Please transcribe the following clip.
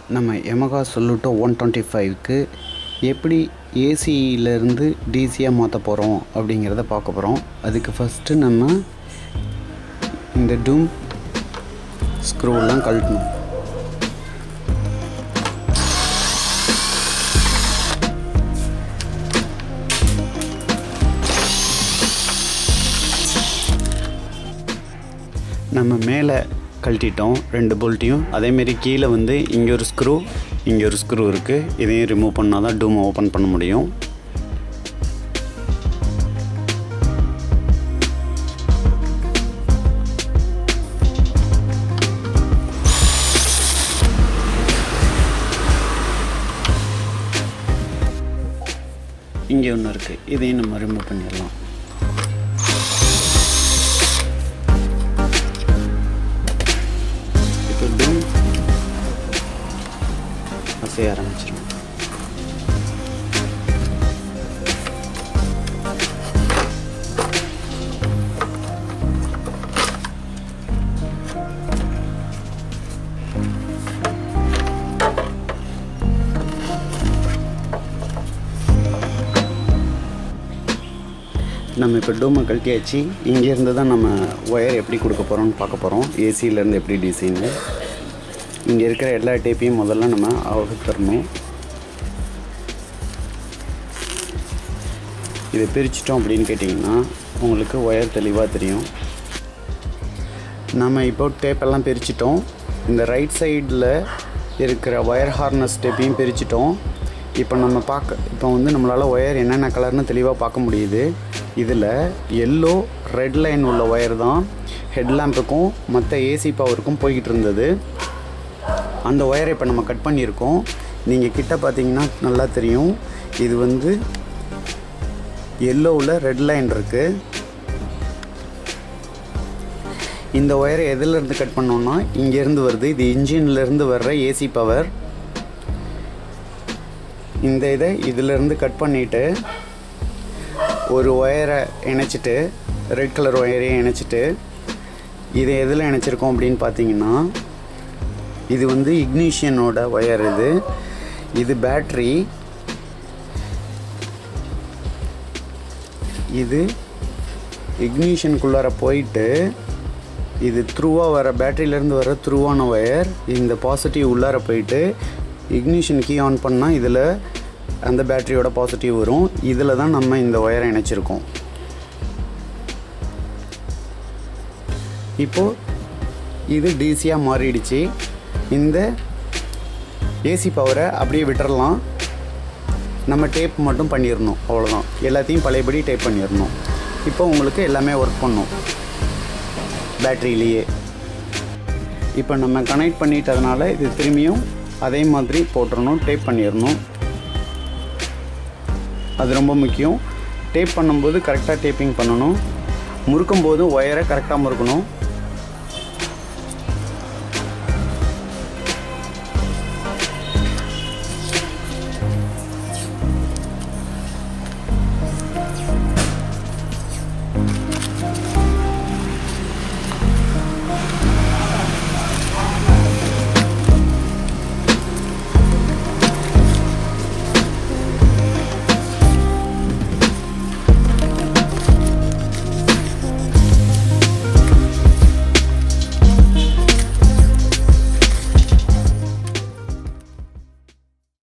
நம்ம Yamaha சொல்லுட்டோ one twenty ஃபைவ்க்கு எப்படி ஏசியிலேருந்து டிசியாக மாற்ற போகிறோம் அப்படிங்கிறத பார்க்க போகிறோம் அதுக்கு ஃபஸ்ட்டு நம்ம இந்த டூம் ஸ்க்ரூலாம் கழட்டணும் நம்ம மேலே கழட்டிட்டோம் ரெண்டு போல்ட்டையும் அதேமாரி கீழே வந்து இங்கே ஒரு ஸ்க்ரூ இங்கே ஒரு ஸ்க்ரூ இருக்குது இதையும் ரிமூவ் பண்ணால் தான் டூமை ஓப்பன் பண்ண முடியும் இங்கே ஒன்று இருக்குது இதையும் நம்ம ரிமூவ் பண்ணிடலாம் இப்போ டூம் அசைய ஆரம்பிச்சிடும் நம்ம இப்போ டூமை கழட்டியாச்சு இங்கேருந்து தான் நம்ம ஒயர் எப்படி கொடுக்க போகிறோம்னு பார்க்க போகிறோம் ஏசியிலேருந்து எப்படி டிசைன்னு இங்கே இருக்கிற எல்லா டேப்பையும் முதல்ல நம்ம அவுத்தரணும் இதை பிரிச்சிட்டோம் அப்படின்னு கேட்டிங்கன்னா உங்களுக்கு ஒயர் தெளிவாக தெரியும் நம்ம இப்போ டேப்பெல்லாம் பிரிச்சிட்டோம் இந்த ரைட் சைடில் இருக்கிற ஒயர் ஹார்னஸ் டேப்பையும் பிரிச்சிட்டோம் இப்போ நம்ம பார்க்க இப்போ வந்து நம்மளால் ஒயர் என்னென்ன கலர்னு தெளிவாக பார்க்க முடியுது இதில் எல்லோ ரெட் லைன் உள்ள ஒயர் தான் ஹெட்லாம்புக்கும் மற்ற ஏசி பவருக்கும் போய்கிட்டு இருந்தது அந்த ஒயரை இப்போ நம்ம கட் பண்ணியிருக்கோம் நீங்கள் கிட்ட பார்த்தீங்கன்னா நல்லா தெரியும் இது வந்து எல்லோவில் ரெட் லைன் இருக்குது இந்த ஒயரை எதிலிருந்து கட் பண்ணோம்னா இங்கேருந்து வருது இது இன்ஜின்லேருந்து வர்ற ஏசி பவர் இந்த இதை இதிலேருந்து கட் பண்ணிவிட்டு ஒரு ஒயரை இணைச்சிட்டு ரெட் கலர் ஒயரையும் இணைச்சிட்டு இதை எதில் இணைச்சிருக்கோம் அப்படின்னு பார்த்தீங்கன்னா இது வந்து இக்னிஷியனோட ஒயர் இது இது பேட்ரி இது இக்னிஷனுக்குள்ளார போயிட்டு இது த்ரூவாக வர பேட்டரியிலேருந்து வர த்ரூவான ஒயர் இந்த பாசிட்டிவ் உள்ளார போயிட்டு இக்னிஷன் கீ ஆன் பண்ணால் இதில் அந்த பேட்டரியோட பாசிட்டிவ் வரும் இதில் தான் நம்ம இந்த ஒயரை இணைச்சிருக்கோம் இப்போது இது டிசியாக மாறிடுச்சு இந்த ஏசி பவரை அப்படியே விட்டுறலாம் நம்ம டேப் மட்டும் பண்ணிடணும் அவ்வளோதான் எல்லாத்தையும் பழையபடி டேப் பண்ணிடணும் இப்போ உங்களுக்கு எல்லாமே ஒர்க் பண்ணும் பேட்ரியிலேயே இப்போ நம்ம கனெக்ட் பண்ணிட்டதுனால இது திரும்பியும் அதே மாதிரி போட்டுறணும் டேப் பண்ணிடணும் அது ரொம்ப முக்கியம் டேப் பண்ணும்போது கரெக்டாக டேப்பிங் பண்ணணும் முறுக்கும் போது ஒயரை கரெக்டாக முறுக்கணும்